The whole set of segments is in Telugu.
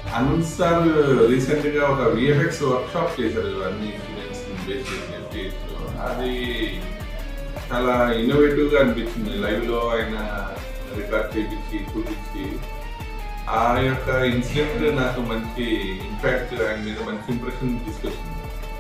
అనంత్ సార్ రీసెంట్ గా ఒక విఎఫ్ఎక్స్ వర్క్ షాప్ చేశారు అన్ని స్టూడెంట్స్ బేస్ చేసి FTS లో. అది చాలా ఇన్నోవేటివ్ గా అనిపించింది లైవ్ లో ఆయన రికార్డ్ చేపించి చూపించి ఆ యొక్క ఇన్సిడెంట్ నాకు మంచి ఇంపాక్ట్ ఆయన మీద మంచి ఇంప్రెషన్ తీసుకొచ్చింది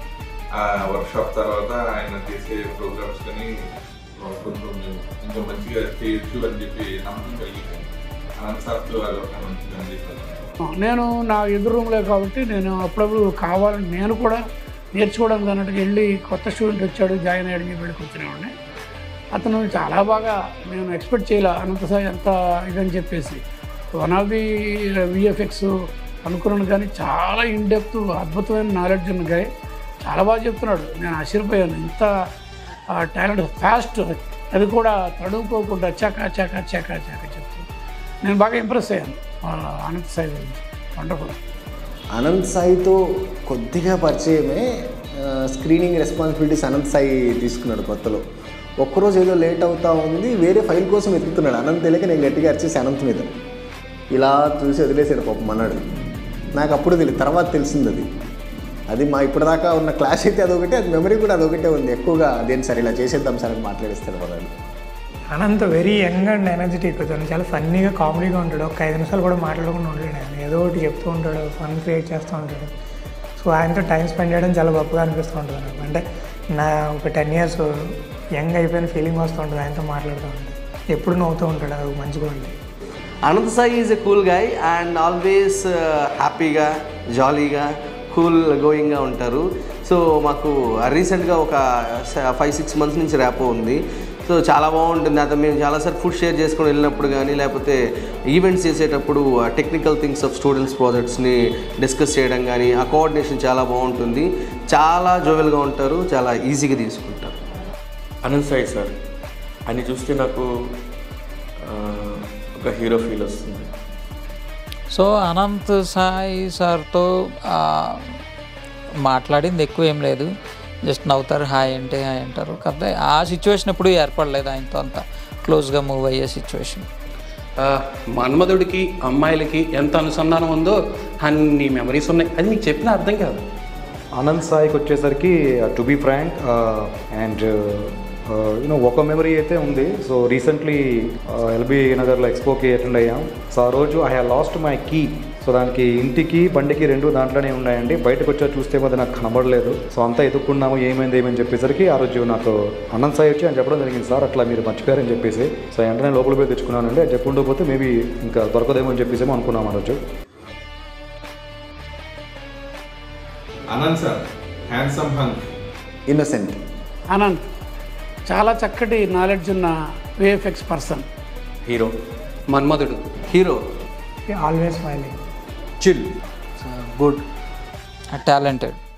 ఆ వర్క్ షాప్ తర్వాత ఆయన చేసే ప్రోగ్రామ్స్ కానీ కొంచెం ఇంకా మంచిగా చేయొచ్చు అని చెప్పి నమ్మకం కలిగింది అనంత్ సార్తో అదొక మంచి అందిస్తాను నేను నా ఎదురు రూమ్లే కాబట్టి నేను అప్పుడప్పుడు కావాలని నేను కూడా నేర్చుకోవడానికి అన్నట్టుగా వెళ్ళి కొత్త స్టూడెంట్ వచ్చాడు జాయిన్ అయ్యాడు చెప్పి వెళ్ళి కూర్చునేవాడిని అతను చాలా బాగా నేను ఎక్స్పెక్ట్ చేయలే అనంత సాయి ఎంత ఇదని చెప్పేసి వన్ ఆఫ్ ది విఎఫ్ఎక్స్ అనుకున్నాను కానీ చాలా ఇన్ డెప్త్ అద్భుతమైన నాలెడ్జ్ ఉన్న గాయ చాలా బాగా చెప్తున్నాడు నేను ఆశ్చర్యపోయాను ఇంత టాలెంట్ ఫాస్ట్ అది కూడా తడుముకోకుండా చకా చకా చకా చకా చెప్తాను నేను బాగా ఇంప్రెస్ అయ్యాను ఆ అనంత సాయి గురించి వండర్ఫుల్ అనంత్ సాయితో కొద్దిగా పరిచయమే ఆ, స్క్రీనింగ్ రెస్పాన్సిబిలిటీస్ అనంత్ సాయి తీసుకున్నాడు కొత్తలో ఒక్కరోజు ఏదో లేట్ అవుతా ఉంది వేరే ఫైల్ కోసం వెతుకుతున్నాడు అనంత్ తెలియక నేను గట్టిగా అరిచేసి అనంత్ మీద ఇలా చూసి వదిలేసాడు పాపం అన్నాడు నాకు అప్పుడు తెలియదు తర్వాత తెలిసింది అది అది మా ఇప్పటిదాకా ఉన్న క్లాస్ అయితే అదొకటి అది మెమరీ కూడా అదొకటే ఉంది ఎక్కువగా అదేం సార్ ఇలా చేసేద్దాం సార్ అని మాట్లాడిస్తాడు వాళ్ళని Anant very young and energetic తను చాలా ఫన్నీగా కామెడీగా ఉంటాడు ఒక ఐదు నిమిషాలు కూడా మాట్లాడకుండా ఉండలేడు ఆయన ఏదో ఒకటి చెప్తూ ఉంటాడు ఫన్ క్రియేట్ చేస్తూ ఉంటాడు సో ఆయనతో టైం స్పెండ్ చేయడం చాలా గొప్పగా అనిపిస్తూ ఉంటుంది నాకు అంటే నా ఒక టెన్ ఇయర్స్ యంగ్ అయిపోయిన ఫీలింగ్ వస్తూ ఉంటుంది ఆయనతో మాట్లాడుతూ ఉంటాడు ఎప్పుడు నవ్వుతూ ఉంటాడు అది మంచిగా ఉంటుంది Anant Sai is a cool guy and always హ్యాపీగా జాలీగా కూల్ గోయింగ్గా ఉంటారు సో మాకు రీసెంట్గా ఒక ఫైవ్ సిక్స్ మంత్స్ నుంచి ర్యాపో ఉంది సో చాలా బాగుంటుంది అతను మేము చాలాసార్లు ఫుడ్ షేర్ చేసుకొని వెళ్ళినప్పుడు కానీ లేకపోతే ఈవెంట్స్ చేసేటప్పుడు టెక్నికల్ థింగ్స్ ఆఫ్ స్టూడెంట్స్ ప్రాజెక్ట్స్ని డిస్కస్ చేయడం కానీ ఆ కోఆర్డినేషన్ చాలా బాగుంటుంది చాలా జోవెల్గా ఉంటారు చాలా ఈజీగా తీసుకుంటారు అనంత్ సాయి సార్ అని చూస్తే నాకు ఆ, ఒక హీరో ఫీల్ వస్తుంది సో అనంత్ సాయి సార్తో ఆ, మాట్లాడింది ఎక్కువ ఏం లేదు జస్ట్ నవ్వుతారు హాయ్ అంటే హాయ్ అంటారు కాకపోతే ఆ సిచ్యువేషన్ ఎప్పుడు ఏర్పడలేదు ఆయనతో అంత క్లోజ్గా మూవ్ అయ్యే సిచ్యువేషన్ ఆ, మన్మధుడికి అమ్మాయిలకి ఎంత అనుసంధానం ఉందో అన్ని మెమరీస్ ఉన్నాయి అది మీకు చెప్పిన అర్థం కాదు అనంత్ సాయికి వచ్చేసరికి to be frank and you know ఒక మెమరీ అయితే ఉంది సో రీసెంట్లీ ఎల్బీ నగర్లో ఎక్స్పోకి అటెండ్ అయ్యాం సో ఆ రోజు I have lost my key so దానికి ఇంటికి బండికి రెండు దాంట్లోనే ఉన్నాయండి బయటకు వచ్చా చూస్తే అది నాకు కనబడలేదు సో అంతా ఎదుక్కున్నాము ఏమైంది ఏమని చెప్పేసరికి ఆ రోజు నాకు అనంత్ సాయి వచ్చి అని చెప్పడం జరిగింది సార్ అట్లా మీరు మర్చిపోయారని చెప్పేసి సో వెంటనే లోపల పోయి తెచ్చుకున్నానండి అది చెప్పుకుంటూ పోతే మేబీ ఇంకా దొరకదేమో అని చెప్పేసేమో అనుకున్నాం ఆ రోజు Anant sir handsome hunk innocent Anant చాలా చక్కటి నాలెడ్జ్ ఉన్న VFX person hero Manmadhudu hero always smiling chill good talented